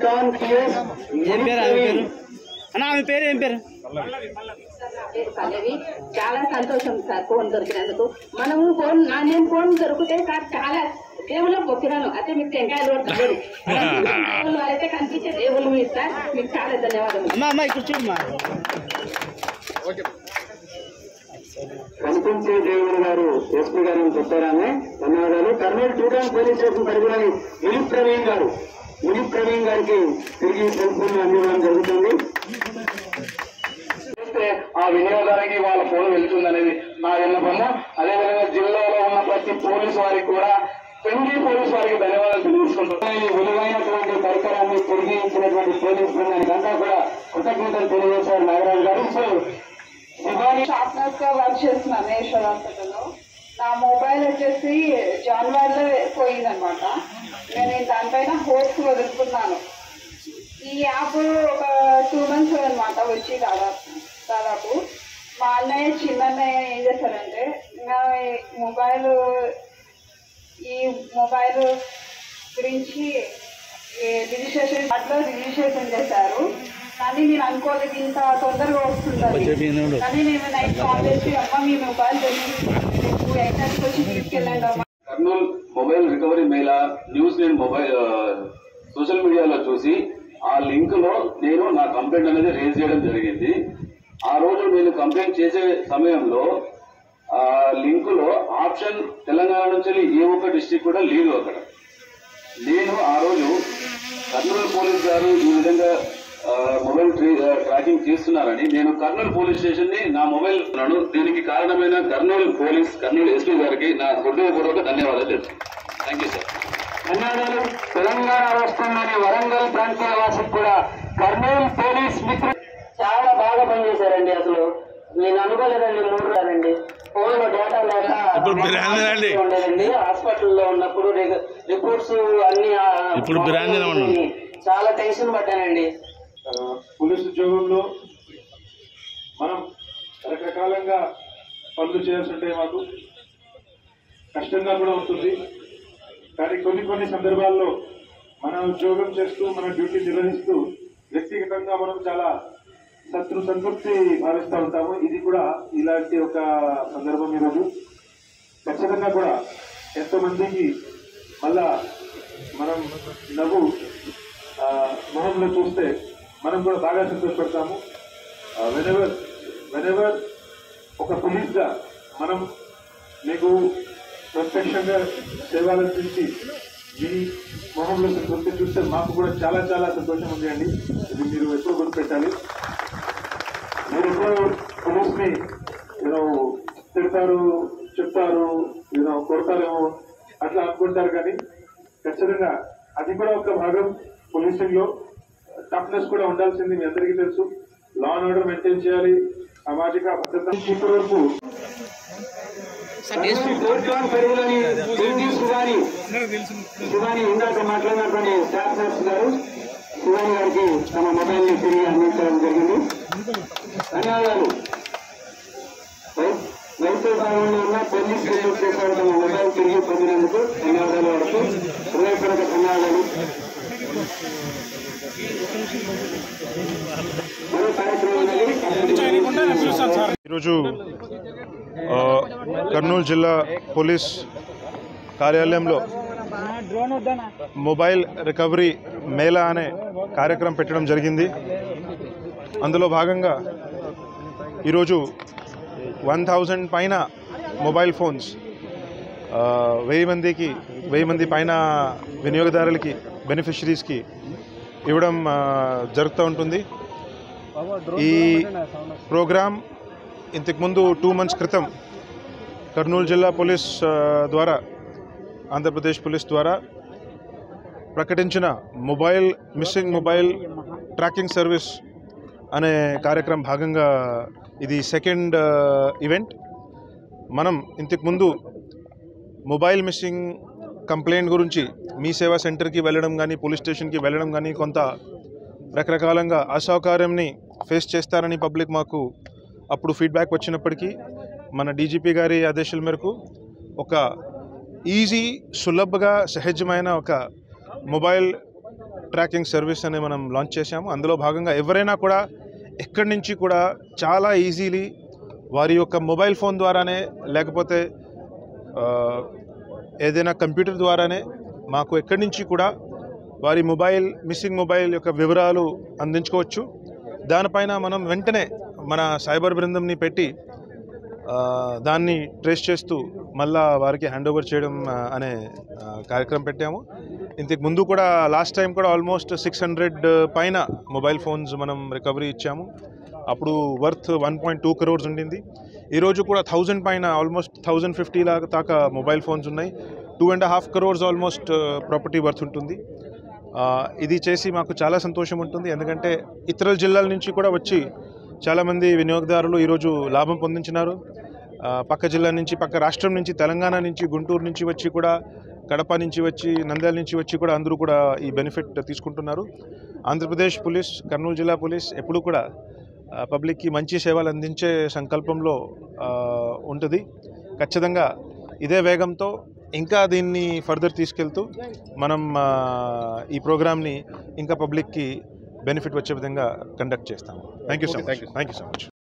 Khan PS ఏం పేరు ఆమె పేరు అన్న ఆమె పేరు ఏం పేరు పేరు పల్లవి చాలా సంతోషం సార్ ఫోన్ దొరికినందుకు మనము ఫోన్ నా నేను ఫోన్ దొరికితే సార్ చాలా దేవుళ్ళ పొక్కినాను అయితే మీకు టెంకాయలు కొడుతున్నారు దేవుళ్ళు అయితే కనిపించే దేవుళ్ళు మీరు సార్ మీకు చాలా ధన్యవాదాలు అమ్మా అమ్మా ఇక్కడ చూడమ్మా కనిపించే దేవుడు గారు ఎస్పీ గారు చెప్పారామే ధన్యవాదాలు Kurnool two town police station పరిధిలోని ముని ప్రవీణ్ గారు ముని ప్రవీణ్ గారికి తిరిగి సెల్ ఫోన్ అందివ్వడం జరుగుతుంది చూస్తే ఆ వినియోగదానికి వాళ్ళ ఫోన్ వెళ్తుంది అనేది నా విన్నపము అదేవిధంగా జిల్లాలో ఉన్న ప్రతి పోలీసు వారికి కూడా పెండి పోలీసు వారికి ధన్యవాదాలు తెలియజేసుకుంటున్నాను ఈ విలువైనటువంటి పరికరాన్ని తిరిగి ఇచ్చినటువంటి పోలీస్ బృందానికి అంతా కూడా కృతజ్ఞతలు తెలియజేశారు నాగరాజు గారు సో శివాని షార్ప్నర్స్ గా వర్క్ చేస్తున్నాను యశ్వర్ హాస్పిటల్లో నా మొబైల్ వచ్చేసి జాన్వర్ లో పోయిందనమాట నేను దానిపైన హోప్స్ వదులుకున్నాను ఈ యాప్ ఒక టూ మంత్స్ అనమాట వచ్చి దాదాపు దాదాపు మా అన్నయ్య చిన్న అన్నయ్య ఏం చేశారంటే ఇంకా ఈ మొబైల్ ఈ మొబైల్ గురించి ఈ రిజిస్ట్రేషన్ అట్లా రిజిస్ట్రేషన్ చేశారు కానీ నేను అనుకోలేదు ఇంత తొందరగా వస్తుంది కానీ నేను నైట్ కాల్ చేసి అమ్మ మీ మొబైల్ రేపు ఎయిట్ వచ్చి తీసుకెళ్ళండి అమ్మ Kurnool mobile recovery mela news నేను మొబైల్ ఆ, సోషల్ మీడియాలో చూసి ఆ లింక్ లో నేను నా కంప్లైంట్ అనేది రేజ్ చేయడం జరిగింది ఆ రోజు నేను కంప్లైంట్ చేసే సమయంలో ఆ లింక్ లో ఆప్షన్ తెలంగాణ నుంచి ఏ ఒక్క డిస్టిక్ కూడా లేదు అక్కడ నేను ఆ రోజు కర్నూలు పోలీస్ గారు ఈ విధంగా ఆ, మొబైల్ ట్రీ- ఆ, ట్రాకింగ్ చేస్తున్నారని నేను కర్నూలు పోలీస్ స్టేషన్ ని నా మొబైల్ ఉన్నాను దీనికి కారణమైన కర్నూలు పోలీస్ కర్నూలు ఎస్పీ గారికి నా హృదయపూర్వక ధన్యవాదాలు తెలుసు థ్యాంక్ యూ సార్ ధన్యవాదాలు తెలంగాణ రాష్ట్రంలోని వరంగల్ ప్రాంతీయ వాసికి కూడా కర్నూలు పోలీస్ మిత్రులు చాలా బాగా పనిచేశారండి అసలు నేను అనుకోలేదండి మూడు రాదండి ఫోన్ లో డేటా లేక ఇప్పుడు బిర్యానీ ఉండేదండి హాస్పిటల్లో ఉన్నప్పుడు రి- రిపోర్ట్స్ అన్ని ఆ, ఇప్పుడు బిర్యానీ ఉన్నాను. చాలా టెన్షన్ పడ్డానండి పోలీసు ఉద్యోగంలో మనం రకరకాలంగా పనులు చేయాల్సి ఉంటాయి మాకు కష్టంగా కూడా ఉంటుంది కానీ కొన్ని కొన్ని సందర్భాల్లో మన ఉద్యోగం చేస్తూ మన డ్యూటీ నిర్వహిస్తూ వ్యక్తిగతంగా మనం చాలా శత్రు సంతృప్తి భావిస్తూ ఉంటాము ఇది కూడా ఇలాంటి ఒక సందర్భం ఈరోజు ఖచ్చితంగా కూడా ఎంతో మందికి మళ్ళా మనం నవ్వు ఆ, మొహంలో చూస్తే మనం కూడా బాగా సంతోషపడతాము వెనెవర్ వెనెవర్ ఒక పోలీస్ గా మనం మీకు ప్రత్యక్షంగా సేవలు అందించి మీ మొహంలో సంతృప్తి చూస్తే మాకు కూడా చాలా చాలా సంతోషం ఉంది అండి ఇది మీరు ఎప్పుడు గుర్తుపెట్టాలి మీరు ఎప్పుడు పోలీస్ ని యూనో తిడతారు చెప్తారు యూనో కొడతారేమో అట్లా అనుకుంటారు కానీ ఖచ్చితంగా అది కూడా ఒక భాగం పోలీసింగ్ లో టఫ్నెస్ కూడా ఉండాల్సింది మీ అందరికీ తెలుసు లా అండ్ ఆర్డర్ మెయింటైన్ చేయాలి సామాజిక భద్రత ఇప్పటి వరకు కోర్టులోని పరిధిలోని హిందీ శివాని శివాని ఇందాక మాట్లాడినటువంటి స్టాఫ్ నర్స్ గారు శివాని గారికి తమ మొబైల్ ని తిరిగి అందించడం జరిగింది ధన్యవాదాలు వై- వైద్య భాగంలో ఉన్న పోలీస్ రిపోర్ట్ చేశారు తమ మొబైల్ తిరిగి పొందినందుకు ధన్యవాదాలు వారికి హృదయపూర్వక ధన్యవాదాలు మరో కార్యక్రమం ఉన్నది. ఈరోజు ఆ, కర్నూలు జిల్లా పోలీస్ కార్యాలయంలో మొబైల్ రికవరీ మేళా అనే కార్యక్రమం పెట్టడం జరిగింది అందులో భాగంగా ఈరోజు వన్ థౌజండ్ పైన మొబైల్ ఫోన్స్ ఆ, వెయ్యి మందికి వెయ్యి మంది పైన వినియోగదారులకి బెనిఫిషరీస్కి ఇవ్వడం ఆ, జరుగుతూ ఉంటుంది ఈ ప్రోగ్రామ్ ఇంతకుముందు టూ మంత్స్ క్రితం కర్నూలు జిల్లా పోలీస్ ఆ, ద్వారా ఆంధ్రప్రదేశ్ పోలీస్ ద్వారా ప్రకటించిన mobile missing mobile tracking service అనే కార్యక్రమం భాగంగా ఇది సెకండ్ ఈవెంట్ మనం ఇంతకుముందు మొబైల్ మిస్సింగ్ కంప్లైంట్ గురించి మీ సేవా సెంటర్కి వెళ్ళడం కానీ పోలీస్ స్టేషన్కి వెళ్ళడం కానీ కొంత రకరకాలంగా అసౌకర్యంని ఫేస్ చేస్తారని పబ్లిక్ మాకు అప్పుడు ఫీడ్బ్యాక్ వచ్చినప్పటికీ మన డీజీపీ గారి ఆదేశాల మేరకు ఒక ఈజీ సులభగా సహజమైన ఒక మొబైల్ ట్రాకింగ్ సర్వీస్ అని మనం లాంచ్ చేశాము అందులో భాగంగా ఎవరైనా కూడా ఎక్కడి నుంచి కూడా చాలా ఈజీలీ వారి యొక్క మొబైల్ ఫోన్ ద్వారానే లేకపోతే ఆ, ఏదైనా కంప్యూటర్ ద్వారానే మాకు ఎక్కడి నుంచి కూడా వారి మొబైల్ మిస్సింగ్ మొబైల్ యొక్క వివరాలు అందించుకోవచ్చు దానిపైన మనం వెంటనే మన సైబర్ బృందంని పెట్టి ఆ, దాన్ని ట్రేస్ చేస్తూ మళ్ళా వారికి హ్యాండ్ ఓవర్ చేయడం ఆ, అనే ఆ, కార్యక్రమం పెట్టాము ఇంతకు ముందు కూడా లాస్ట్ టైం కూడా ఆల్మోస్ట్ సిక్స్ హండ్రెడ్ పైన మొబైల్ ఫోన్స్ మనం రికవరీ ఇచ్చాము అప్పుడు worth one point two crores ఉండింది ఈరోజు కూడా థౌజండ్ పైన ఆల్మోస్ట్ థౌజండ్ ఫిఫ్టీ లాగా దాకా మొబైల్ ఫోన్స్ ఉన్నాయి two and half crores almost property worth ఉంటుంది ఆ, ఇది చేసి మాకు చాలా సంతోషం ఉంటుంది ఎందుకంటే ఇతర జిల్లాల నుంచి కూడా వచ్చి చాలామంది వినియోగదారులు ఈరోజు లాభం పొందించినారు ఆ, పక్క జిల్లా నుంచి పక్క రాష్ట్రం నుంచి తెలంగాణ నుంచి గుంటూరు నుంచి వచ్చి కూడా కడప నుంచి వచ్చి నంద్యాల నుంచి వచ్చి కూడా అందరూ కూడా ఈ బెనిఫిట్ తీసుకుంటున్నారు ఆంధ్రప్రదేశ్ పోలీస్ కర్నూలు జిల్లా పోలీస్ ఎప్పుడూ కూడా ఆ, పబ్లిక్కి మంచి సేవలు అందించే సంకల్పంలో ఆ, ఉంటుంది ఖచ్చితంగా ఇదే వేగంతో ఇంకా దీన్ని ఫర్దర్ తీసుకెళ్తూ మనం ఆ, ఈ ప్రోగ్రామ్ని ఇంకా పబ్లిక్కి బెనిఫిట్ వచ్చే విధంగా కండక్ట్ చేస్తాము thank you so much thank you so much